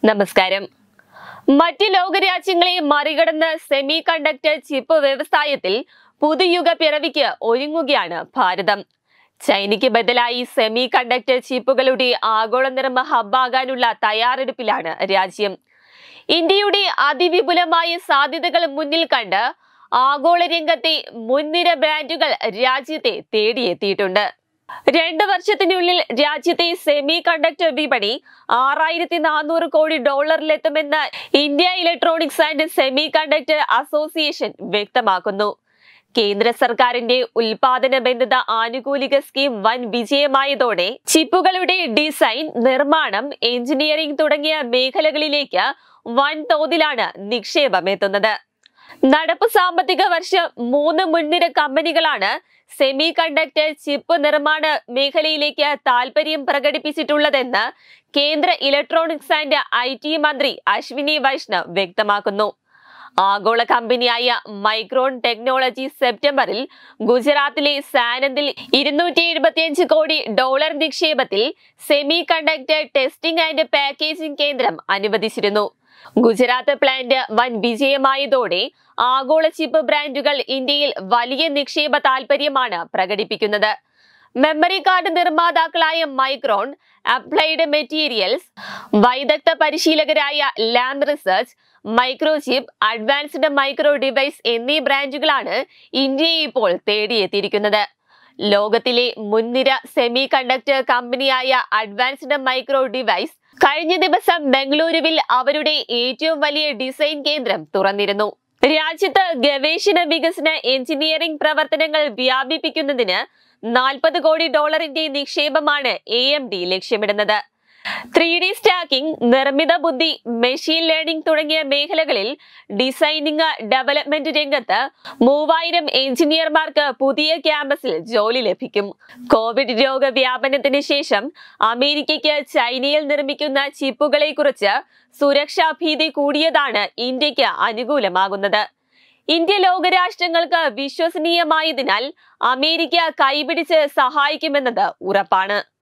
നമസ്കാരം മറ്റ് ലോകരാജ്യങ്ങളെ മറികടന്ന് സെമി കണ്ടക്ടർ ചിപ്പ് വ്യവസായത്തിൽ പുതുയുഗ പിറവിക്ക് ഒരുങ്ങുകയാണ് ഭാരതം ചൈനയ്ക്ക് ബദലായി സെമി കണ്ടക്ടർ ചിപ്പുകളുടെ ആഗോള നിർമ്മ ഹബ്ബാകാനുള്ള തയ്യാറെടുപ്പിലാണ് രാജ്യം ഇന്ത്യയുടെ അതിവിപുലമായ സാധ്യതകൾ മുന്നിൽ കണ്ട് ആഗോള രംഗത്തെ മുൻനിര ബ്രാൻഡുകൾ രാജ്യത്തെ തേടിയെത്തിയിട്ടുണ്ട് രണ്ട് വർഷത്തിനുള്ളിൽ രാജ്യത്തെ സെമി കണ്ടക്ടർ വിപണി ആറായിരത്തി നാനൂറ് കോടി ഡോളറിലെത്തുമെന്ന് India electronics and semiconductor association വ്യക്തമാക്കുന്നു കേന്ദ്ര സർക്കാരിന്റെ ഉൽപാദന ബന്ധിത ആനുകൂലിക സ്കീം വൻ വിജയമായതോടെ ചിപ്പുകളുടെ ഡിസൈൻ നിർമ്മാണം എഞ്ചിനീയറിംഗ് തുടങ്ങിയ മേഖലകളിലേക്ക് വൻ തോതിലാണ് നിക്ഷേപം എത്തുന്നത് നടപ്പ് സാമ്പത്തിക വർഷം മൂന്ന് മുൻനിര കമ്പനികളാണ് സെമി കണ്ടക്ടർ ചിപ്പ് നിർമ്മാണ മേഖലയിലേക്ക് താൽപര്യം പ്രകടിപ്പിച്ചിട്ടുള്ളതെന്ന് കേന്ദ്ര ഇലക്ട്രോണിക്സ് ആൻഡ് ഐ ടി മന്ത്രി അശ്വിനി വൈഷ്ണവ് വ്യക്തമാക്കുന്നു ആഗോള കമ്പനിയായ മൈക്രോൺ ടെക്നോളജി സെപ്റ്റംബറിൽ ഗുജറാത്തിലെ സാനന്ദിൽ ഇരുന്നൂറ്റി എഴുപത്തിയഞ്ച് കോടി ഡോളർ നിക്ഷേപത്തിൽ semiconductor testing and packaging കേന്ദ്രം അനുവദിച്ചിരുന്നു ഗുജറാത്ത് പ്ലാന്റ് വൻ വിജയമായതോടെ ആഗോള ചിപ്പ് ബ്രാൻഡുകൾ ഇന്ത്യയിൽ വലിയ നിക്ഷേപ താൽപര്യമാണ് പ്രകടിപ്പിക്കുന്നത് മെമ്മറി കാർഡ് നിർമ്മാതാക്കളായ മൈക്രോൺ അപ്ലൈഡ് മെറ്റീരിയൽസ് വൈദഗ്ധ പരിശീലകരായ Lam research microchip advanced micro device എന്നീ ബ്രാൻഡുകളാണ് ഇന്ത്യയെ ഇപ്പോൾ തേടിയെത്തിയിരിക്കുന്നത് ലോകത്തിലെ മുൻനിര സെമി കണ്ടക്ടർ കമ്പനിയായ അഡ്വാൻസ്ഡ് മൈക്രോ ഡിവൈസ് കഴിഞ്ഞ ദിവസം ബംഗളൂരുവിൽ അവരുടെ ഏറ്റവും വലിയ ഡിസൈൻ കേന്ദ്രം തുറന്നിരുന്നു രാജ്യത്ത് ഗവേഷണ വികസന എഞ്ചിനീയറിംഗ് പ്രവർത്തനങ്ങൾ വ്യാപിപ്പിക്കുന്നതിന് നാൽപ്പത് കോടി ഡോളറിന്റെ നിക്ഷേപമാണ് എ എം ഡി ലക്ഷ്യമിടുന്നത് ത്രീ ഡി സ്റ്റാക്കിംഗ് നിർമ്മിത ബുദ്ധി മെഷീൻ ലേണിംഗ് തുടങ്ങിയ മേഖലകളിൽ ഡിസൈനിങ് ഡെവലപ്മെന്റ് രംഗത്ത് മൂവായിരം എഞ്ചിനീയർമാർക്ക് പുതിയ ക്യാമ്പസിൽ ജോലി ലഭിക്കും കോവിഡ് രോഗവ്യാപനത്തിന് ശേഷം അമേരിക്കയ്ക്ക് ചൈനയിൽ നിർമ്മിക്കുന്ന ചിപ്പുകളെ കുറിച്ച് സുരക്ഷാ ഭീതി കൂടിയതാണ് ഇന്ത്യക്ക് അനുകൂലമാകുന്നത് ഇന്ത്യ ലോകരാഷ്ട്രങ്ങൾക്ക് വിശ്വസനീയമായതിനാൽ അമേരിക്ക കൈപിടിച്ച് സഹായിക്കുമെന്നത് ഉറപ്പാണ്